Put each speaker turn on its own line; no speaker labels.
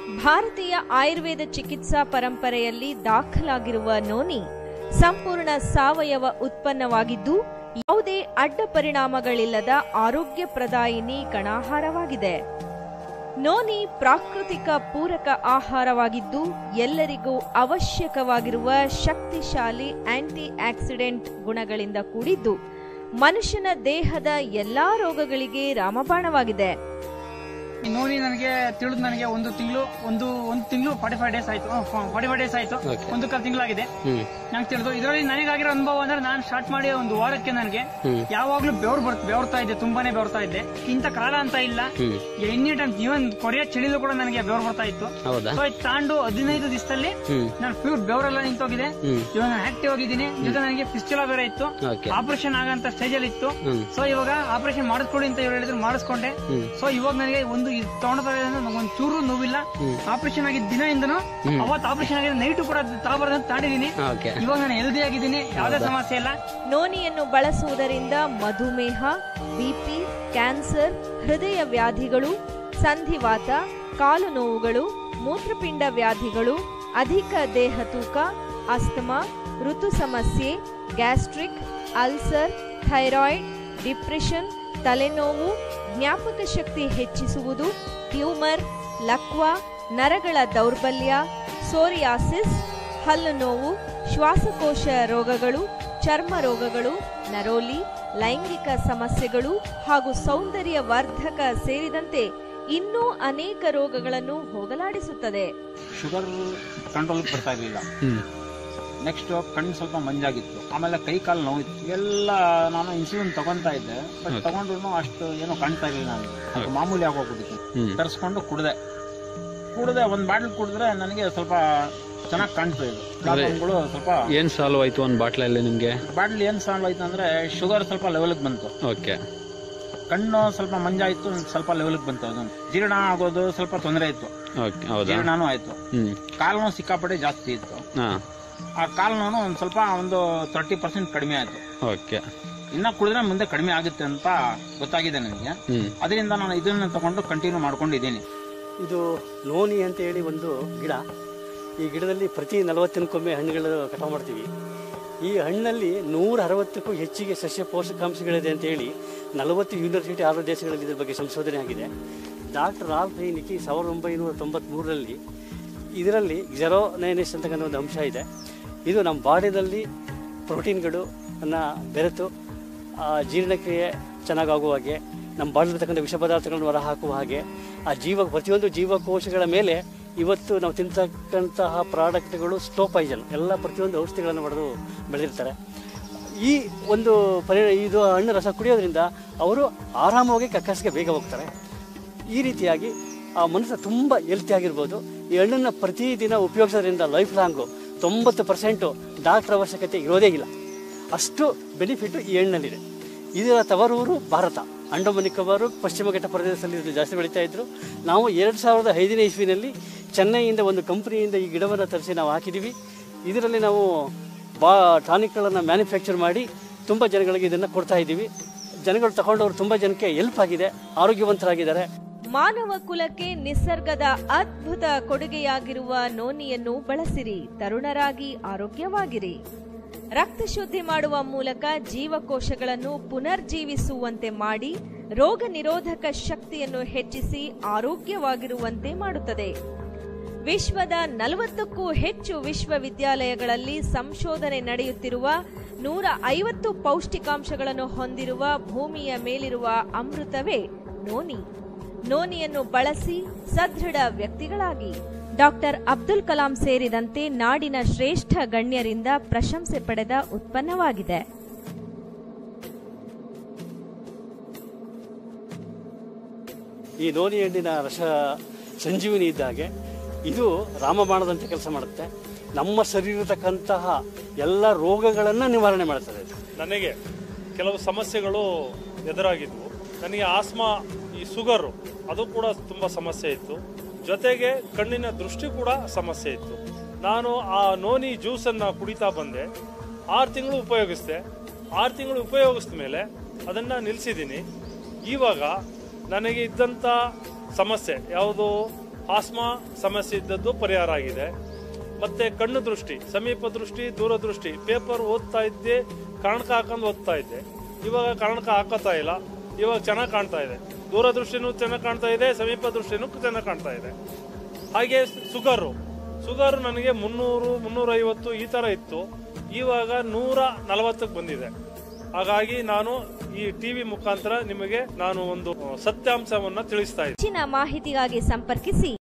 ಭಾರತೀಯ ಆಯುರ್ವೇದ ಚಿಕಿತ್ಸಾ ಪರಂಪರೆಯಲ್ಲಿ ದಾಖಲಾಗಿರುವ ನೋನಿ ಸಂಪೂರ್ಣ ಸಾವಯವ ಉತ್ಪನ್ನವಾಗಿದ್ದು ಯಾವುದೇ ಅಡ್ಡ ಪರಿಣಾಮಗಳಿಲ್ಲದ ಆರೋಗ್ಯಪ್ರದಾಯಿನಿ ಕಣಾಹಾರವಾಗಿದೆ ನೋನಿ ಪ್ರಾಕೃತಿಕ ಪೂರಕ ಆಹಾರವಾಗಿದ್ದು ಎಲ್ಲರಿಗೂ ಅವಶ್ಯಕವಾಗಿರುವ ಶಕ್ತಿಶಾಲಿ ಆಂಟಿ ಆಕ್ಸಿಡೆಂಟ್ ಗುಣಗಳಿಂದ ಕೂಡಿದ್ದು ಮನುಷ್ಯನ ದೇಹದ ಎಲ್ಲಾ ರೋಗಗಳಿಗೆ ರಾಮಬಾಣವಾಗಿದೆ
ಈ ನೋಡಿ ನನಗೆ ತಿಳಿದು ನನಗೆ ಒಂದು ತಿಂಗಳು ಒಂದು ಒಂದು ತಿಂಗಳು ಫಾರ್ಟಿ ಫೈವ್ ಡೇಸ್ ಆಯ್ತು ಫಾರ್ಟಿ ಫೈವ್ ಡೇಸ್ ಆಯ್ತು
Okay.
ಒಂದು ಕಾಲು ತಿಂಗಳಾಗಿದೆ
ಹ್ಮ್
ನಂಗೆ ತಿಳಿದು ಇದರಲ್ಲಿ ನನಗಾಗಿರೋ ಅನುಭವ ಅಂದ್ರೆ ನಾನು ಸ್ಟಾರ್ಟ್ ಮಾಡಿ ಒಂದು ವಾರಕ್ಕೆ ನನಗೆ
ಹ್ಮ್.
ಯಾವಾಗ್ಲೂ ಬೆವ್ರು ಬರ್ತ ಬೆವರ್ತಾ ಇದ್ದೆ ತುಂಬಾನೇ ಬೆವರ್ತಾ ಇದ್ದೆ ಇಂಥ ಕಾಲ ಅಂತ ಇಲ್ಲ
ಹ್ಮ್
ಎನಿ ಟೈಮ್ ಈವನ್ ಕೊರಿಯ ಚಳಿಲೂ ಕೂಡ ನನಗೆ ಬೆವರು ಬರ್ತಾ ಇತ್ತು
ಹೌದಾ
ಸೊ ಇದು ತಾಂಡು ಹದಿನೈದು ದಿವಸದಲ್ಲಿ
ಹ್ಮ್
ನಾನು ಪ್ಯೂರ್ ಬೆವರೆಲ್ಲ ನಿಂತೋಗಿದೆ
ಹ್ಮ್
ಇವಾಗ ನಾನು ಆಕ್ಟಿವ್ ಆಗಿದ್ದೀನಿ ಜೊತೆ ನನಗೆ ಫಿಸ್ಟುಲಾ ಬೇರೆ ಇತ್ತು
ಓಕೆ
ಆಪರೇಷನ್ ಆಗಂತ ಸ್ಟೇಜ್ ಅಲ್ಲಿ ಇತ್ತು
ಹ್ಮ್
ಸೊ ಇವಾಗ ಆಪರೇಷನ್ ಮಾಡಿಸ್ಕೊಡಿ ಅಂತ ಇವ್ರು ಹೇಳಿದ್ರು ಮಾಡಿಸ್ಕೊಂಡೆ
ಹ್ಮ್
ಸೊ ಇವಾಗ ನನಗೆ ಒಂದು ತಗೊಂಡ ಒಂದು ಚೂರು ನೋವಿಲ್ಲ
ಹ್ಮ್.
ಆಪರೇಷನ್ ಆಗಿದ್ದ ದಿನದಿಂದನೂ
ಹ್ಮ್.
ಅವತ್ತು ಆಪರೇಷನ್ ಆಗಿದ್ದ ನೈಟು ಕೂಡ ತಗೊಬಾರ್ದಂತ ತಾಂಡಿದ್ದೀನಿ
ಓಕೆ
ಇವಾಗ ನಾನು ಹೆಲ್ದಿ ಆಗಿದ್ದೀನಿ ಯಾವುದೇ ಸಮಸ್ಯೆ ಇಲ್ಲ
ನೋನಿಯನ್ನು ಬಳಸುವುದರಿಂದ ಮಧುಮೇಹ ಬಿಪಿ ಕ್ಯಾನ್ಸರ್ ಹೃದಯ ವ್ಯಾಧಿಗಳು ಸಂಧಿವಾತ ಕಾಲು ನೋವುಗಳು ಮೂತ್ರಪಿಂಡ ವ್ಯಾಧಿಗಳು ಅಧಿಕ ದೇಹ ತೂಕ ಅಸ್ತಮಾ ಋತು ಸಮಸ್ಯೆ ಗ್ಯಾಸ್ಟ್ರಿಕ್ ಅಲ್ಸರ್ ಥೈರಾಯ್ಡ್ ಡಿಪ್ರೆಷನ್ ತಲೆನೋವು ಜ್ಞಾಪಕ ಶಕ್ತಿ ಹೆಚ್ಚಿಸುವುದು ಟ್ಯೂಮರ್ ಲಕ್ವಾ ನರಗಳ ದೌರ್ಬಲ್ಯ ಸೋರಿಯಾಸಿಸ್ ಹಲ್ಲು ನೋವು ಶ್ವಾಸಕೋಶ ರೋಗಗಳು ಚರ್ಮ ರೋಗಗಳು ನರೋಲಿ ಲೈಂಗಿಕ ಸಮಸ್ಯೆಗಳು ಹಾಗೂ ಸೌಂದರ್ಯ ವರ್ಧಕ ಸೇರಿದಂತೆ ಇನ್ನೂ ಅನೇಕ ರೋಗಗಳನ್ನು ಹೋಗಲಾಡಿಸುತ್ತದೆ
ಶುಗರ್ ಕಂಟ್ರೋಲ್ ಬರ್ತಾ ಇರಲಿಲ್ಲ
ಹ್ಮ್
ನೆಕ್ಸ್ಟ್ ಕಣ್ಣು ಸ್ವಲ್ಪ ಮಂಜಾಗಿತ್ತು ಆಮೇಲೆ ಕೈ ಕಾಲು ನೋವಿತ್ತು ಇವೆಲ್ಲ ನಾನು ಇನ್ಸುಲಿನ್ ತಗೊಂತಾ ಇದ್ದೆ ಬಟ್
Okay.
ತಗೊಂಡ್ರು ಅಷ್ಟು ಏನೋ ಕಾಣ್ತಾ ಇರಲಿಲ್ಲ ನನಗೆ ಅದು
Okay.
ಮಾಮೂಲಿ ಆಗೋಗ್ಬಿಟ್ಟಿತ್ತು
ಹ್ಮ್
ತರಿಸ್ಕೊಂಡು ಕುಡ್ದೆ ಕುಡ್ದೆ ಒಂದ್ ಬಾಟಲ್ ಕುಡಿದ್ರೆ ನನಗೆ ಸ್ವಲ್ಪ ಚೆನ್ನಾಗಿ ಕಾಣ್ತು ಇದು ಪ್ರಾಬ್ಲಮ್ಗಳು ಸ್ವಲ್ಪ
ಏನ್ ಸಾಲ್ವ್ ಆಯ್ತು ಒಂದ್ ಬಾಟ್ಲಲ್ಲಿ ನಿಮ್ಗೆ
ಬಾಟಲ್ ಏನ್ ಸಾಲ್ವ್ ಆಯ್ತು ಅಂದ್ರೆ ಶುಗರ್ ಸ್ವಲ್ಪ ಲೆವೆಲ್ಗೆ ಬಂತು
ಓಕೆ
ಕಣ್ಣು ಸ್ವಲ್ಪ ಮಂಜಾಯ್ತು ಸ್ವಲ್ಪ ಲೆವೆಲ್ಗೆ ಬಂತು ಅದೊಂದು ಜೀರ್ಣ ಆಗೋದು ಸ್ವಲ್ಪ ತೊಂದರೆ ಇತ್ತು
ಓಕೆ ಹೌದಾ
ಜೀರ್ಣನೂ ಆಯ್ತು
ಹ್ಮ್
ಕಾಲು ನೋವು ಸಿಕ್ಕಾಪಟ್ಟೆ ಜಾಸ್ತಿ ಇತ್ತು
ಹಾ
ಆ ಕಾಲು ನೋವು ಒಂದ್ ಸ್ವಲ್ಪ ಒಂದು ತರ್ಟಿ ಪರ್ಸೆಂಟ್ ಕಡಿಮೆ ಆಯ್ತು
ಓಕೆ
ಇನ್ನ ಕುಡಿದ್ರೆ ಮುಂದೆ ಕಡಿಮೆ ಆಗುತ್ತೆ ಅಂತ ಗೊತ್ತಾಗಿದೆ ನನಗೆ
ಹ್ಮ್
ಅದರಿಂದ ನಾನು ಇದನ್ನ ತಗೊಂಡು ಕಂಟಿನ್ಯೂ ಮಾಡ್ಕೊಂಡಿದ್ದೀನಿ
ಇದು ನೋನಿ ಅಂತ ಹೇಳಿ ಒಂದು ಗಿಡ ಈ ಗಿಡದಲ್ಲಿ ಪ್ರತಿ ನಲವತ್ತಿನಕ್ಕೊಮ್ಮೆ ಹಣ್ಣುಗಳು ಕಟಾವು ಮಾಡ್ತೀವಿ ಈ ಹಣ್ಣಲ್ಲಿ ನೂರ ಅರವತ್ತಕ್ಕೂ ಹೆಚ್ಚಿಗೆ ಸಸ್ಯ ಪೋಷಕಾಂಶಗಳಿದೆ ಅಂತ ಹೇಳಿ ನಲವತ್ತು ಯೂನಿವರ್ಸಿಟಿ ಆರು ದೇಶಗಳಲ್ಲಿ ಇದ್ರ ಬಗ್ಗೆ ಸಂಶೋಧನೆ ಆಗಿದೆ ಡಾಕ್ಟರ್ ರಾಲ್ ಫೈನಿಕಿ ಸಾವಿರದ ಒಂಬೈನೂರ ತೊಂಬತ್ಮೂರರಲ್ಲಿ ಇದರಲ್ಲಿ ಜೆರೋನೈನಿಸ್ ಅಂತಕ್ಕಂಥ ಒಂದು ಅಂಶ ಇದೆ ಇದು ನಮ್ಮ ಬಾಡಿಯಲ್ಲಿ ಪ್ರೋಟೀನ್ಗಳು ಅನ್ನ ಬೆರೆತು ಆ ಜೀರ್ಣಕ್ರಿಯೆ ಚೆನ್ನಾಗಾಗುವ ಹಾಗೆ ನಮ್ಮ ಬಾಡಿಲಿರ್ತಕ್ಕಂಥ ವಿಷ ಪದಾರ್ಥಗಳನ್ನು ಹೊರ ಹಾಕುವ ಹಾಗೆ ಆ ಜೀವ ಪ್ರತಿಯೊಂದು ಜೀವಕೋಶಗಳ ಮೇಲೆ ಇವತ್ತು ನಾವು ತಿಂತಕ್ಕಂತಹ ಪ್ರಾಡಕ್ಟ್ಗಳು ಸ್ಲೋ ಪಾಯ್ಸನ್ ಎಲ್ಲ ಪ್ರತಿಯೊಂದು ಔಷಧಿಗಳನ್ನು ಹೊಡೆದು ಬೆಳೆದಿರ್ತಾರೆ ಈ ಒಂದು ಪರಿ ಇದು ಹಣ್ಣು ರಸ ಕುಡಿಯೋದ್ರಿಂದ ಅವರು ಆರಾಮವಾಗಿ ಕಕ್ಕಸಿಗೆ ಬೇಗ ಹೋಗ್ತಾರೆ ಈ ರೀತಿಯಾಗಿ ಆ ಮನುಷ್ಯ ತುಂಬ ಹೆಲ್ತಿ ಆಗಿರ್ಬೋದು ಈ ಹಣ್ಣನ್ನು ಪ್ರತಿದಿನ ಉಪಯೋಗಿಸೋದ್ರಿಂದ ಲೈಫ್ ಲಾಂಗು ತೊಂಬತ್ತು ಪರ್ಸೆಂಟು ಡಾಕ್ಟರ್ ಅವಶ್ಯಕತೆ ಇರೋದೇ ಇಲ್ಲ ಅಷ್ಟು ಬೆನಿಫಿಟ್ ಈ ಹಣ್ಣಲ್ಲಿದೆ ಇದರ ತವರೂರು ಭಾರತ ಅಂಡಮಾನ್ ನಿಕೋಬಾರು ಪಶ್ಚಿಮ ಘಟ್ಟ ಪ್ರದೇಶದಲ್ಲಿ ಇದು ಜಾಸ್ತಿ ಬೆಳೀತಾ ಇದ್ರು ನಾವು ಎರಡು ಸಾವಿರದ ಐದನೇ ಇಸ್ವಿನಲ್ಲಿ ಚೆನ್ನೈಯಿಂದ ಒಂದು ಕಂಪನಿಯಿಂದ ಈ ಗಿಡವನ್ನು ತರಿಸಿ ನಾವು ಹಾಕಿದ್ದೀವಿ ಇದರಲ್ಲಿ ನಾವು ಬಾ ಟಾನಿಕ್ಗಳನ್ನು ಮ್ಯಾನುಫ್ಯಾಕ್ಚರ್ ಮಾಡಿ ತುಂಬ ಜನಗಳಿಗೆ ಇದನ್ನು ಕೊಡ್ತಾ ಇದ್ದೀವಿ ಜನಗಳು ತಗೊಂಡವರು ತುಂಬ ಜನಕ್ಕೆ ಹೆಲ್ಪ್ ಆಗಿದೆ ಆರೋಗ್ಯವಂತರಾಗಿದ್ದಾರೆ
ಮಾನವ ಕುಲಕ್ಕೆ ನಿಸರ್ಗದ ಅದ್ಭುತ ಕೊಡುಗೆಯಾಗಿರುವ ನೋನಿಯನ್ನು ಬಳಸಿರಿ ತರುಣರಾಗಿ ಆರೋಗ್ಯವಾಗಿರಿ ರಕ್ತ ಶುದ್ಧಿ ಮಾಡುವ ಮೂಲಕ ಜೀವಕೋಶಗಳನ್ನು ಪುನರ್ಜೀವಿಸುವಂತೆ ಮಾಡಿ ರೋಗ ನಿರೋಧಕ ಶಕ್ತಿಯನ್ನು ಹೆಚ್ಚಿಸಿ ಆರೋಗ್ಯವಾಗಿರುವಂತೆ ಮಾಡುತ್ತದೆ ವಿಶ್ವದ ನಲವತ್ತಕ್ಕೂ ಹೆಚ್ಚು ವಿಶ್ವವಿದ್ಯಾಲಯಗಳಲ್ಲಿ ಸಂಶೋಧನೆ ನಡೆಯುತ್ತಿರುವ ನೂರ ಐವತ್ತು ಪೌಷ್ಟಿಕಾಂಶಗಳನ್ನು ಹೊಂದಿರುವ ಭೂಮಿಯ ಮೇಲಿರುವ ಅಮೃತವೇ ನೋನಿ ನೋನಿಯನ್ನು ಬಳಸಿ ಸದೃಢ ವ್ಯಕ್ತಿಗಳಾಗಿ ಡಾಕ್ಟರ್ ಅಬ್ದುಲ್ ಕಲಾಂ ಸೇರಿದಂತೆ ನಾಡಿನ ಶ್ರೇಷ್ಠ ಗಣ್ಯರಿಂದ ಪ್ರಶಂಸೆ ಪಡೆದ ಉತ್ಪನ್ನವಾಗಿದೆ
ಈ ನೋನಿ ಹಣ್ಣಿನ ರಸ ಸಂಜೀವಿನಿ ಇದ್ದಾಗೆ ಇದು ರಾಮಬಾಣದಂತೆ ಕೆಲಸ ಮಾಡುತ್ತೆ ನಮ್ಮ ಶರೀರತಕ್ಕಂತಹ ಎಲ್ಲ ರೋಗಗಳನ್ನು ನಿವಾರಣೆ ಮಾಡ್ತದೆ ಇದು.
ನನಗೆ ಕೆಲವು ಸಮಸ್ಯೆಗಳು ಎದುರಾಗಿದ್ವು ನನಗೆ ಆಸ್ಮಾ ಈ ಸುಗರು ಅದು ಕೂಡ ತುಂಬ ಸಮಸ್ಯೆ ಇತ್ತು ಜೊತೆಗೆ ಕಣ್ಣಿನ ದೃಷ್ಟಿ ಕೂಡ ಸಮಸ್ಯೆ ಇತ್ತು ನಾನು ಆ ನೋನಿ ಜ್ಯೂಸನ್ನು ಕುಡಿತಾ ಬಂದೆ ಆರು ತಿಂಗಳು ಉಪಯೋಗಿಸಿದೆ ಆರು ತಿಂಗಳು ಉಪಯೋಗಿಸಿದ ಮೇಲೆ ಅದನ್ನು ನಿಲ್ಲಿಸಿದ್ದೀನಿ ಇವಾಗ ನನಗೆ ಇದ್ದಂಥ ಸಮಸ್ಯೆ ಯಾವುದು ಆಸ್ಮಾ ಸಮಸ್ಯೆ ಇದ್ದದ್ದು ಪರಿಹಾರ ಆಗಿದೆ ಮತ್ತೆ ಕಣ್ಣು ದೃಷ್ಟಿ ಸಮೀಪ ದೃಷ್ಟಿ ದೂರದೃಷ್ಟಿ ಪೇಪರ್ ಓದ್ತಾ ಇದ್ದೆ ಕಣಕ ಹಾಕೊಂಡು ಓದ್ತಾ ಇದ್ದೆ ಇವಾಗ ಕಣಕ ಹಾಕೋತಾ ಇಲ್ಲ ಇವಾಗ ಚೆನ್ನಾಗಿ ಕಾಣ್ತಾ ಇದೆ ದೂರದೃಷ್ಟಿನೂ ಚೆನ್ನಾಗಿ ಕಾಣ್ತಾ ಇದೆ ಸಮೀಪ ದೃಷ್ಟಿನೂ ಚೆನ್ನಾಗಿ ಕಾಣ್ತಾ ಇದೆ ಹಾಗೆ ಸುಗರು ಸುಗರು ನನಗೆ ಮುನ್ನೂರು ಮುನ್ನೂರೈವತ್ತು ಈ ತರ ಇತ್ತು ಇವಾಗ ನೂರ ನಲವತ್ತಕ್ಕೆ ಬಂದಿದೆ ಹಾಗಾಗಿ ನಾನು ಈ ಟಿವಿ ಮುಖಾಂತರ ನಿಮಗೆ ನಾನು ಒಂದು ಸತ್ಯಾಂಶವನ್ನ ತಿಳಿಸ್ತಾ ಇದ್ದೀನಿ
ಹೆಚ್ಚಿನ ಮಾಹಿತಿಗಾಗಿ ಸಂಪರ್ಕಿಸಿ